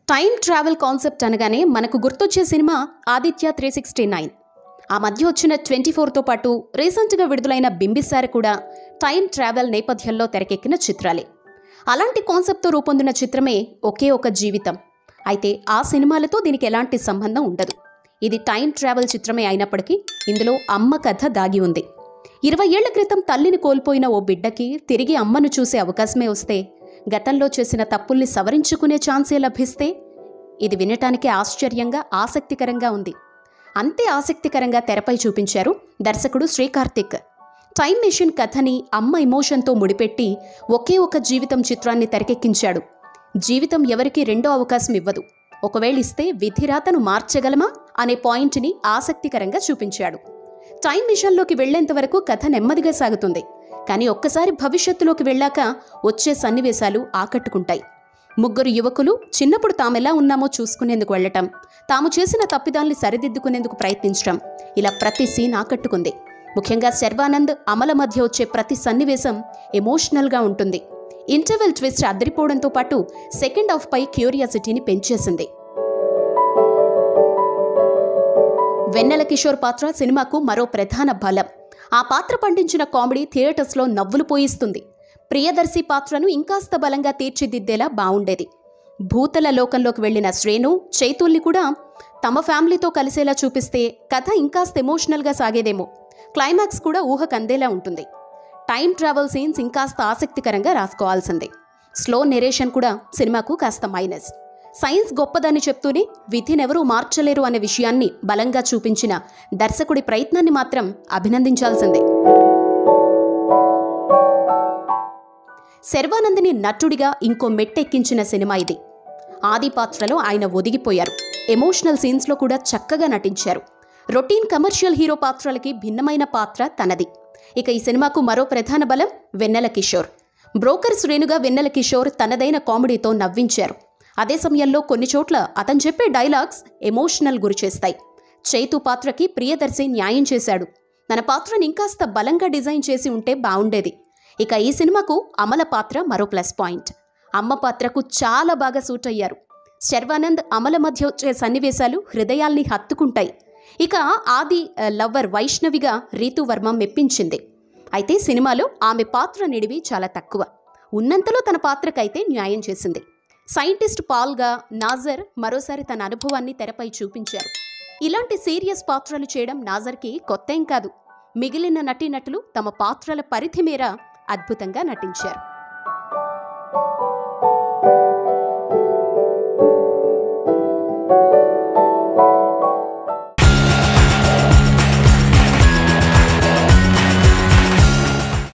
time travel concept అనగానే మనకు గుర్తొచ్చే cinema Aditya three sixty nine ఆ మధ్య వచ్చిన ట్వంటీ ఫోర్తో పాటు రీసెంట్గా విడుదలైన బింబిసార కూడా టైం ట్రావెల్ నేపథ్యంలో తెరకెక్కిన చిత్రాలే అలాంటి కాన్సెప్ట్తో రూపొందిన చిత్రమే ఒకే ఒక జీవితం అయితే ఆ సినిమాలతో దీనికి ఎలాంటి సంబంధం ఉండదు ఇది టైం ట్రావెల్ చిత్రమే అయినప్పటికీ ఇందులో అమ్మ కథ దాగి ఉంది ఇరవై ఏళ్ల క్రితం తల్లిని కోల్పోయిన ఓ బిడ్డకి తిరిగి అమ్మను చూసే అవకాశమే వస్తే గతంలో చేసిన తప్పుల్ని సవరించుకునే ఛాన్సే లభిస్తే ఇది వినటానికి ఆశ్చర్యంగా ఆసక్తికరంగా ఉంది అంతే ఆసక్తికరంగా తెరపై చూపించారు దర్శకుడు శ్రీకార్తిక్ టైం మెషిన్ కథని అమ్మ ఎమోషన్తో ముడిపెట్టి ఒకే ఒక జీవితం చిత్రాన్ని తెరకెక్కించాడు జీవితం ఎవరికీ రెండో అవకాశం ఇవ్వదు ఒకవేళ ఇస్తే విధిరాతను మార్చగలమా అనే పాయింట్ని ఆసక్తికరంగా చూపించాడు టైం మిషన్లోకి వెళ్లేంత వరకు కథ నెమ్మదిగా సాగుతుంది కానీ ఒక్కసారి భవిష్యత్తులోకి వెళ్ళాక వచ్చే సన్నివేశాలు ఆకట్టుకుంటాయి ముగ్గురు యువకులు చిన్నప్పుడు తామెలా ఉన్నామో చూసుకునేందుకు వెళ్ళటం తాము చేసిన తప్పిదాల్ని సరిదిద్దుకునేందుకు ప్రయత్నించడం ఇలా ప్రతి సీన్ ఆకట్టుకుంది ముఖ్యంగా శర్వానంద్ అమల మధ్య వచ్చే ప్రతి సన్నివేశం ఎమోషనల్గా ఉంటుంది ఇంటర్వెల్ ట్విస్ట్ అదిరిపోవడంతో పాటు సెకండ్ హాఫ్ పై క్యూరియాసిటీని పెంచేసింది వెన్నెల కిషోర్ పాత్ర సినిమాకు మరో ప్రధాన బలం ఆ పాత్ర పండించిన కామెడీ థియేటర్స్లో నవ్వులు పోయిస్తుంది ప్రియదర్శి పాత్రను ఇంకాస్త బలంగా తీర్చిదిద్దేలా బావుండేది భూతల లోకంలోకి వెళ్లిన శ్రేణు చైతుల్ని కూడా తమ ఫ్యామిలీతో కలిసేలా చూపిస్తే కథ ఇంకాస్త ఎమోషనల్గా సాగేదేమో క్లైమాక్స్ కూడా ఊహకు అందేలా ఉంటుంది టైం ట్రావెల్ సీన్స్ ఇంకాస్త ఆసక్తికరంగా రాసుకోవాల్సిందే స్లో నెరేషన్ కూడా సినిమాకు కాస్త మైనస్ సైన్స్ గొప్పదని చెప్తూనే విధినెవరూ మార్చలేరు అనే విషయాన్ని బలంగా చూపించిన దర్శకుడి ప్రయత్నాన్ని మాత్రం అభినందించాల్సిందే శర్వానందిని నటుడిగా ఇంకో మెట్టెక్కించిన సినిమా ఇది ఆది పాత్రలో ఆయన ఒదిగిపోయారు ఎమోషనల్ సీన్స్లో కూడా చక్కగా నటించారు రొటీన్ కమర్షియల్ హీరో పాత్రలకి భిన్నమైన పాత్ర తనది ఇక ఈ సినిమాకు మరో ప్రధాన బలం వెన్నెల కిషోర్ బ్రోకర్ శ్రేణుగా వెన్నెల కిషోర్ తనదైన కామెడీతో నవ్వించారు అదే సమయంలో కొన్ని చోట్ల అతను చెప్పే డైలాగ్స్ ఎమోషనల్ గురిచేస్తాయి చైతు పాత్రకి ప్రియదర్శి న్యాయం చేశాడు తన పాత్రని ఇంకాస్త బలంగా డిజైన్ చేసి ఉంటే బాగుండేది ఇక ఈ సినిమాకు అమల పాత్ర మరో ప్లస్ పాయింట్ అమ్మ పాత్రకు చాలా బాగా సూట్ అయ్యారు శర్వానంద్ అమల మధ్య వచ్చే సన్నివేశాలు హృదయాల్ని హత్తుకుంటాయి ఇక ఆది ఆ, లవ్వర్ వైష్ణవిగా రీతు వర్మ మెప్పించింది అయితే సినిమాలో ఆమె పాత్ర నిడివి చాలా తక్కువ ఉన్నంతలో తన పాత్రకైతే న్యాయం చేసింది సైంటిస్ట్ పాల్గా నాజర్ మరోసారి తన అనుభవాన్ని తెరపై చూపించారు ఇలాంటి సీరియస్ పాత్రలు చేయడం నాజర్కి కొత్తేం కాదు మిగిలిన నటీనటులు తమ పాత్రల పరిధి మేర అద్భుతంగా నటించారు